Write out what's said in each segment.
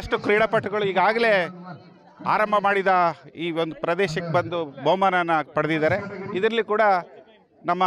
ಸಾಕಷ್ಟು ಕ್ರೀಡಾಪಟುಗಳು ಈಗಾಗಲೇ ಆರಂಭ ಮಾಡಿದ ಈ ಒಂದು ಪ್ರದೇಶಕ್ಕೆ ಬಂದು ಬಹುಮಾನನ ಪಡೆದಿದ್ದಾರೆ ಇದರಲ್ಲಿ ಕೂಡ ನಮ್ಮ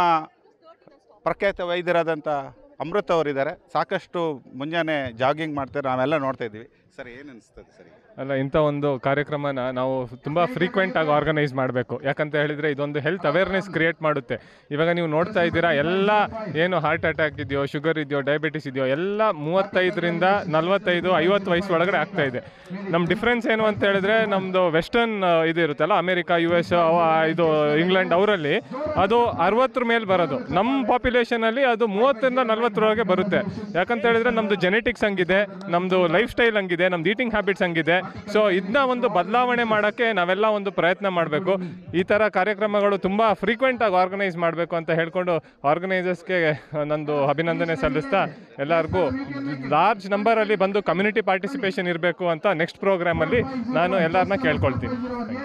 ಪ್ರಖ್ಯಾತ ವೈದ್ಯರಾದಂಥ ಅಮೃತ್ ಅವರಿದ್ದಾರೆ ಸಾಕಷ್ಟು ಮುಂಜಾನೆ ಜಾಗಿಂಗ್ ಮಾಡ್ತಾರೆ ನಾವೆಲ್ಲ ನೋಡ್ತಾ ಇದ್ದೀವಿ ಸರ್ ಏನು ಅನಿಸ್ತದೆ ಸರ್ ಈಗ? ಅಲ್ಲ ಇಂಥ ಒಂದು ಕಾರ್ಯಕ್ರಮನ ನಾವು ತುಂಬ ಫ್ರೀಕ್ವೆಂಟ್ ಆಗಿ ಆರ್ಗನೈಸ್ ಮಾಡಬೇಕು ಯಾಕಂತ ಹೇಳಿದರೆ ಇದೊಂದು ಹೆಲ್ತ್ ಅವೇರ್ನೆಸ್ ಕ್ರಿಯೇಟ್ ಮಾಡುತ್ತೆ ಇವಾಗ ನೀವು ನೋಡ್ತಾ ಇದ್ದೀರಾ ಎಲ್ಲ ಏನು ಹಾರ್ಟ್ ಅಟ್ಯಾಕ್ ಇದೆಯೋ ಶುಗರ್ ಇದೆಯೋ ಡಯಾಬಿಟಿಸ್ ಇದೆಯೋ ಎಲ್ಲ ಮೂವತ್ತೈದರಿಂದ ನಲವತ್ತೈದು ಐವತ್ತು ವಯಸ್ಸು ಒಳಗಡೆ ಆಗ್ತಾ ಇದೆ ನಮ್ಮ ಡಿಫ್ರೆನ್ಸ್ ಏನು ಅಂತ ಹೇಳಿದ್ರೆ ನಮ್ಮದು ವೆಸ್ಟರ್ನ್ ಇದು ಇರುತ್ತಲ್ಲ ಅಮೇರಿಕ ಯು ಎಸ್ ಇದು ಇಂಗ್ಲೆಂಡ್ ಅವರಲ್ಲಿ ಅದು ಅರವತ್ತರ ಮೇಲೆ ಬರೋದು ನಮ್ಮ ಪಾಪ್ಯುಲೇಷನಲ್ಲಿ ಅದು ಮೂವತ್ತರಿಂದ ನಲ್ವತ್ತರೊಳಗೆ ಬರುತ್ತೆ ಯಾಕಂತ ಹೇಳಿದ್ರೆ ನಮ್ಮದು ಜೆನೆಟಿಕ್ಸ್ ಹಂಗಿದೆ ನಮ್ಮದು ಲೈಫ್ ಸ್ಟೈಲ್ ಹಂಗಿದೆ ನಮ್ದು ಈಟಿಂಗ್ ಹ್ಯಾಬಿಟ್ಸ್ ಹಂಗಿದೆ ಸೊ ಇದನ್ನ ಒಂದು ಬದಲಾವಣೆ ಮಾಡೋಕ್ಕೆ ನಾವೆಲ್ಲ ಒಂದು ಪ್ರಯತ್ನ ಮಾಡಬೇಕು ಈ ಥರ ಕಾರ್ಯಕ್ರಮಗಳು ತುಂಬ ಫ್ರೀಕ್ವೆಂಟಾಗಿ ಆರ್ಗನೈಸ್ ಮಾಡಬೇಕು ಅಂತ ಹೇಳ್ಕೊಂಡು ಆರ್ಗನೈಸರ್ಸ್ಗೆ ನಂದು ಅಭಿನಂದನೆ ಸಲ್ಲಿಸ್ತಾ ಎಲ್ಲರಿಗೂ ಲಾರ್ಜ್ ನಂಬರಲ್ಲಿ ಬಂದು ಕಮ್ಯುನಿಟಿ ಪಾರ್ಟಿಸಿಪೇಷನ್ ಇರಬೇಕು ಅಂತ ನೆಕ್ಸ್ಟ್ ಪ್ರೋಗ್ರಾಮಲ್ಲಿ ನಾನು ಎಲ್ಲರನ್ನ ಕೇಳ್ಕೊಳ್ತೀನಿ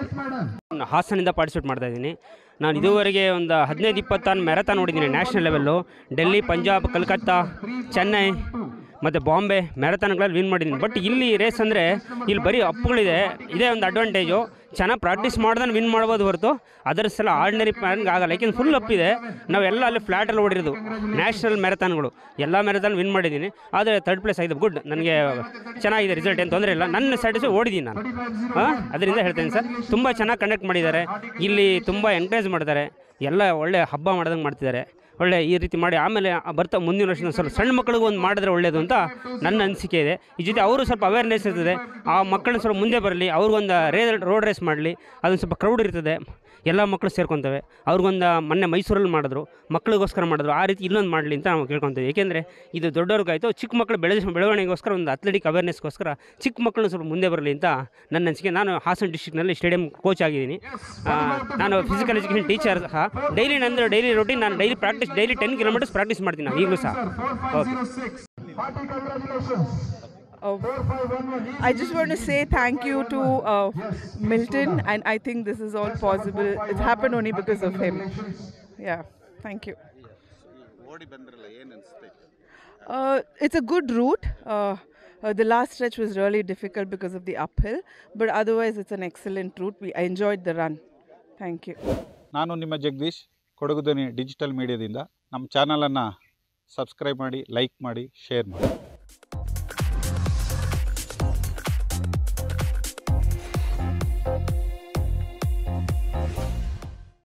ನಾನು ಹಾಸನಿಂದ ಪಾರ್ಟಿಸಿಪೇಟ್ ಮಾಡ್ತಾ ಇದ್ದೀನಿ ನಾನು ಇದುವರೆಗೆ ಒಂದು ಹದಿನೈದು ಇಪ್ಪತ್ತಾರು ಮ್ಯಾರಥಾನ್ ನೋಡಿದ್ದೀನಿ ನ್ಯಾಷನಲ್ ಲೆವೆಲ್ಲು ಡೆಲ್ಲಿ ಪಂಜಾಬ್ ಕಲ್ಕತ್ತಾ ಚೆನ್ನೈ ಮತ್ತು ಬಾಂಬೆ ಮ್ಯಾರಥಾನ್ಗಳಲ್ಲಿ ವಿನ್ ಮಾಡಿದ್ದೀನಿ ಬಟ್ ಇಲ್ಲಿ ರೇಸ್ ಅಂದರೆ ಇಲ್ಲಿ ಬರೀ ಅಪ್ಪುಗಳಿದೆ ಇದೇ ಒಂದು ಅಡ್ವಾಂಟೇಜು ಚೆನ್ನಾಗಿ ಪ್ರಾಕ್ಟೀಸ್ ಮಾಡ್ದಾನೆ ವಿನ್ ಮಾಡ್ಬೋದು ಹೊರತು ಅದರ ಸಲ ಆರ್ಡಿನರಿ ಪ್ಲಾನ್ಗೆ ಆಗಲ್ಲ ಯಾಕೆಂದ್ರೆ ಫುಲ್ ಅಪ್ಪಿದೆ ನಾವೆಲ್ಲ ಅಲ್ಲಿ ಫ್ಲ್ಯಾಟಲ್ಲಿ ಓಡಿರೋದು ನ್ಯಾಷನಲ್ ಮ್ಯಾರಥಾನ್ಗಳು ಎಲ್ಲ ಮ್ಯಾರಥಾನ್ ವಿನ್ ಮಾಡಿದ್ದೀನಿ ಆದರೆ ಥರ್ಡ್ ಪ್ಲೇಸ್ ಆಗಿದೆ ಗುಡ್ ನನಗೆ ಚೆನ್ನಾಗಿದೆ ರಿಸಲ್ಟ್ ಏನು ತೊಂದರೆ ಇಲ್ಲ ನನ್ನ ಸ್ಯಾಟಿಸ್ಫೈ ಓಡಿದ್ದೀನಿ ನಾನು ಹಾಂ ಅದರಿಂದ ಹೇಳ್ತೇನೆ ಸರ್ ತುಂಬ ಚೆನ್ನಾಗಿ ಕಂಡಕ್ಟ್ ಮಾಡಿದ್ದಾರೆ ಇಲ್ಲಿ ತುಂಬ ಎಂಕರೇಜ್ ಮಾಡ್ತಾರೆ ಎಲ್ಲ ಒಳ್ಳೆ ಹಬ್ಬ ಮಾಡ್ದಂಗೆ ಮಾಡ್ತಿದ್ದಾರೆ ಒಳ್ಳೆ ಈ ರೀತಿ ಮಾಡಿ ಆಮೇಲೆ ಆ ಬರ್ತಾ ಮುಂದಿನ ವರ್ಷ ಸ್ವಲ್ಪ ಸಣ್ಣ ಮಕ್ಕಳಿಗೆ ಒಂದು ಮಾಡಿದ್ರೆ ಒಳ್ಳೆಯದು ಅಂತ ನನ್ನ ಅನಿಸಿಕೆ ಇದೆ ಈ ಜೊತೆ ಅವರು ಸ್ವಲ್ಪ ಅವೇರ್ನೆಸ್ ಇರ್ತದೆ ಆ ಮಕ್ಕಳನ್ನ ಸ್ವಲ್ಪ ಮುಂದೆ ಬರಲಿ ಅವ್ರಿಗೊಂದು ರೇ ರೋಡ್ ರೇಸ್ ಮಾಡಲಿ ಅದೊಂದು ಸ್ವಲ್ಪ ಕ್ರೌಡ್ ಇರ್ತದೆ ಎಲ್ಲ ಮಕ್ಕಳು ಸೇರ್ಕೊತವೆ ಅವ್ರಿಗೊಂದು ಮೊನ್ನೆ ಮೈಸೂರಲ್ಲಿ ಮಾಡಿದ್ರು ಮಕ್ಕಳಿಗೋಸ್ಕರ ಮಾಡಿದ್ರು ಆ ರೀತಿ ಇಲ್ಲೊಂದು ಮಾಡಲಿ ಅಂತ ನಾವು ಕೇಳ್ಕೊತೀವಿ ಏಕೆಂದರೆ ಇದು ದೊಡ್ಡವ್ರಿಗಾಯಿತು ಚಿಕ್ಕ ಮಕ್ಕಳು ಬೆಳೆ ಬೆಳವಣಿಗೆಗೋಸ್ಕರ ಒಂದು ಅಥ್ಲೆಟಿಕ್ ಅವೇರ್ನೆಸ್ಗೋಸ್ಕರ ಚಿಕ್ಕ ಮಕ್ಕಳನ್ನ ಸ್ವಲ್ಪ ಮುಂದೆ ಬರಲಿ ಅಂತ ನನ್ನ ಅನಿಸಿಕೆ ನಾನು ಹಾಸನ ಡಿಸ್ಟ್ರಿಕ್ನಲ್ಲಿ ಸ್ಟೇಡಿಯಂ ಕೋಚ್ ಆಗಿದ್ದೀನಿ ಆ, ನಾನು ಫಿಸಿಕಲ್ ಎಜುಕೇಷನ್ ಟೀಚರ್ ಸಹ ಡೈಲಿ ನಂದು ಡೈಲಿ ರೊಟೀನ್ ನಾನು daily practice daily ten kilometers practice ಮಾಡ್ತೀನಿ ನಾನು ಈಗಲೂ ಸಹ okay Uh, I just want to say thank you to uh, Milton, and I think this is all possible. It's happened only because of him. Yeah, thank you. ಓಡಿ ಬಂದ್ರಲ್ಲ ಏನು ಅನಿಸುತ್ತೆ Uh, it's a good route. Uh, uh, the last stretch was really difficult because of the uphill, but otherwise, it's an excellent route. We I enjoyed the run. Thank you. ನಾನು ನಿಮ್ಮ ಜಗದೀಶ್ ಕೊಡಗು ಧ್ವನಿ digital ಮೀಡಿಯಾದಿಂದ ನಮ್ಮ ಚಾನಲನ್ನು subscribe ಮಾಡಿ like ಮಾಡಿ share ಮಾಡಿ